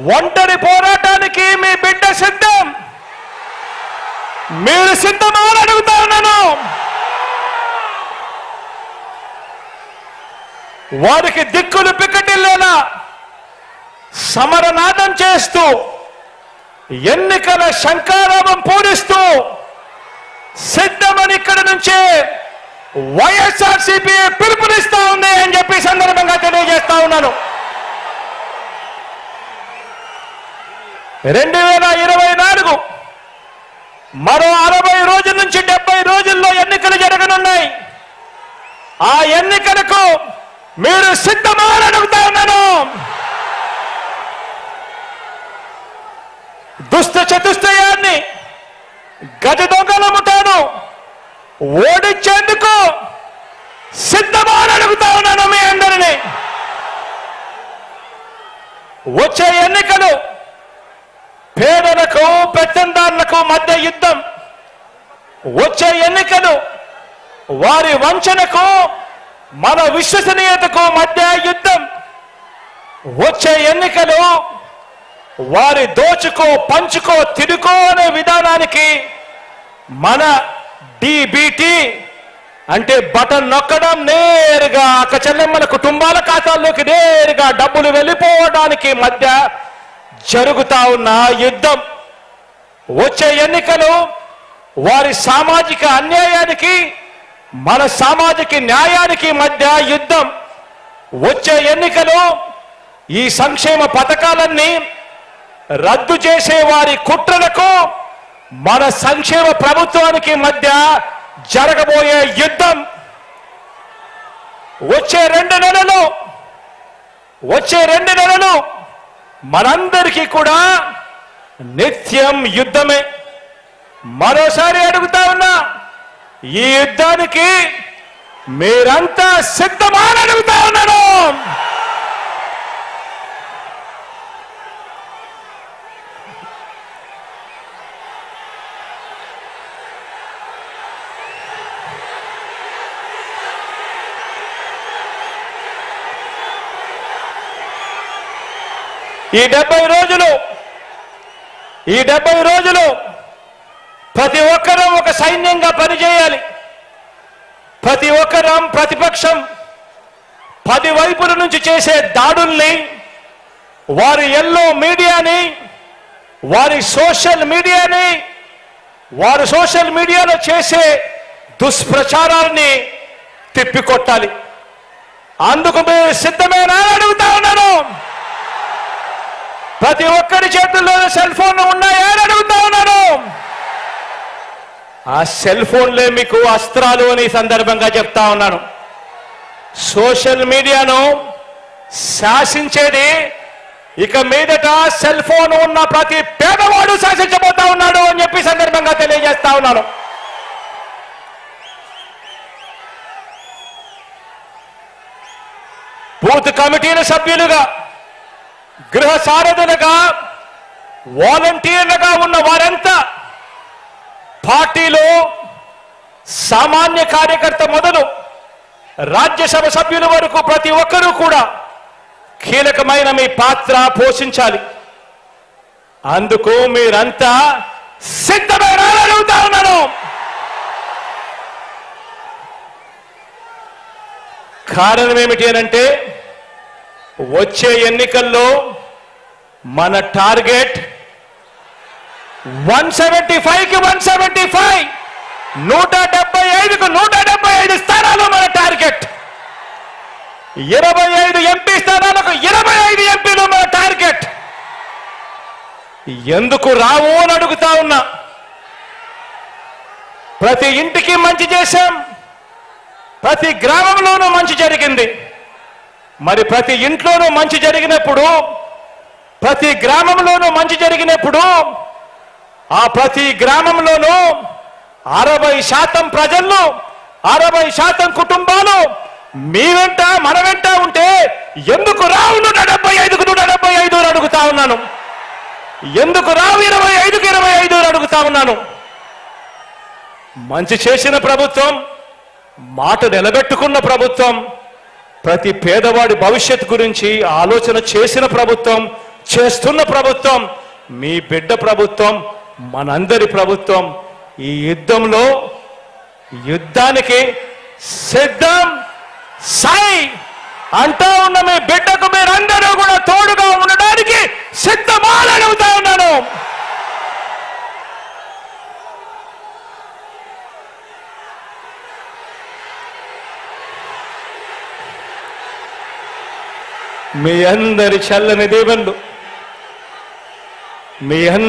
ఒంటరి పోరాటానికి మీ బిడ్డ సిద్ధం మీరు సిద్ధమా అని అడుగుతా ఉన్నాను వారికి దిక్కులు పిక్కటిల్లేలా సమరనాదం చేస్తూ ఎన్నికల శంకారామం పూరిస్తూ సిద్ధమని ఇక్కడ నుంచే వైఎస్ఆర్సీపీ పిలుపునిస్తా ఉంది అని చెప్పి సందర్భంగా తెలియజేస్తా ఉన్నాను రెండు వేల ఇరవై నాలుగు మరో అరవై రోజుల నుంచి డెబ్బై రోజుల్లో ఎన్నికలు జరగనున్నాయి ఆ ఎన్నికలకు మీరు సిద్ధమా అని అడుగుతా ఉన్నాను దుష్ట చతుష్టయాన్ని గజ దొంగల ముఠాను ఓడించేందుకు సిద్ధమా అని అడుగుతా ఉన్నాను మీ అందరినీ వచ్చే ఎన్నికలు పేదలకు పెత్తందారులకు మధ్య యుద్ధం వచ్చే ఎన్నికలు వారి వంచనకు మన విశ్వసనీయతకు మధ్య యుద్ధం వచ్చే ఎన్నికలు వారి దోచుకో పంచుకో తిరుకో అనే విధానానికి మన డిబిటి అంటే బటన్ నొక్కడం నేరుగా అక్క చెల్లెమ్మల కుటుంబాల ఖాతాల్లోకి నేరుగా డబ్బులు వెళ్ళిపోవడానికి మధ్య జరుగుతా ఉన్న యుద్ధం వచ్చే ఎన్నికలు వారి సామాజిక అన్యాయానికి మన సామాజిక న్యాయానికి మధ్య యుద్ధం వచ్చే ఎన్నికలు ఈ సంక్షేమ పథకాలన్నీ రద్దు చేసే వారి కుట్రలకు మన సంక్షేమ ప్రభుత్వానికి మధ్య జరగబోయే యుద్ధం వచ్చే రెండు నెలలు వచ్చే రెండు నెలలు మనందరికీ కూడా నిత్యం యుద్ధమే మరోసారి అడుగుతా ఉన్నా ఈ యుద్ధానికి మీరంతా సిద్ధమా అని అడుగుతా ఉన్నాను ఈ డెబ్బై రోజులు ఈ డెబ్బై రోజులు ప్రతి ఒక్కరూ ఒక సైన్యంగా పనిచేయాలి ప్రతి ఒక్కరం ప్రతిపక్షం పది వైపుల నుంచి చేసే దాడుల్ని వారి ఎల్లో మీడియాని వారి సోషల్ మీడియాని వారు సోషల్ మీడియాలో చేసే దుష్ప్రచారాన్ని తిప్పికొట్టాలి అందుకు మీరు సిద్ధమేనా అని అడుగుతా ఉన్నాను ప్రతి ఒక్కరి చేతుల్లో సెల్ ఫోన్లు ఉన్నాయా అని అడుగుతా ఉన్నాను ఆ సెల్ ఫోన్లే మీకు అస్త్రాలు అని ఈ సందర్భంగా చెప్తా ఉన్నాను సోషల్ మీడియాను శాసించేది ఇక మీదట సెల్ ఫోన్ ఉన్న ప్రతి పేదవాడు శాసించబోతా ఉన్నాడు అని చెప్పి ఈ సందర్భంగా తెలియజేస్తా ఉన్నాను బూత్ కమిటీల సభ్యులుగా గృహ సారథులుగా వాలంటీర్లుగా ఉన్న వారంతా పార్టీలో సామాన్య కార్యకర్త మొదలు రాజ్యసభ సభ్యుల వరకు ప్రతి ఒక్కరూ కూడా కీలకమైన మీ పాత్ర పోషించాలి అందుకు మీరంతా సిద్ధమైన అడుగుతా ఉన్నాను కారణం ఏమిటి అనంటే వచ్చే ఎన్నికల్లో మన టార్గెట్ వన్ సెవెంటీ ఫైవ్ కి వన్ సెవెంటీ ఫైవ్ నూట డెబ్బై ఐదుకు నూట డెబ్బై ఐదు స్థానాలు మన టార్గెట్ ఇరవై ఐదు ఎంపీ స్థానాలకు ఇరవై ఐదు ఎంపీలు మన టార్గెట్ ఎందుకు రావు అని అడుగుతా ఉన్నా ప్రతి ఇంటికి మంచి చేశాం ప్రతి గ్రామంలోనూ మంచి జరిగింది మరి ప్రతి ఇంట్లోనూ మంచి జరిగినప్పుడు ప్రతి గ్రామంలోనూ మంచి జరిగినప్పుడు ఆ ప్రతి గ్రామంలోనూ అరవై శాతం ప్రజల్లో అరవై శాతం కుటుంబాలు మీ వెంట మన వెంట ఉంటే ఎందుకు రావు నూట డెబ్బై ఐదుకు నూట డెబ్బై ఐదు అని అడుగుతా ఉన్నాను ఎందుకు రావు ఇరవై ఐదుకు ఇరవై ఐదు అని అడుగుతా ఉన్నాను మంచి చేసిన ప్రభుత్వం మాట నిలబెట్టుకున్న ప్రభుత్వం ప్రతి పేదవాడి భవిష్యత్ గురించి ఆలోచన చేసిన ప్రభుత్వం చేస్తున్న ప్రభుత్వం మీ బిడ్డ ప్రభుత్వం మనందరి ప్రభుత్వం ఈ యుద్ధంలో యుద్ధానికి సిద్ధం సై అంటా ఉన్న మీ బిడ్డకు మీరందరూ కూడా తోడుగా ఉండడానికి సిద్ధమాలని అడుగుతా ఉన్నాను మీ అందరి చల్లని దీవెనలు మీ అందరి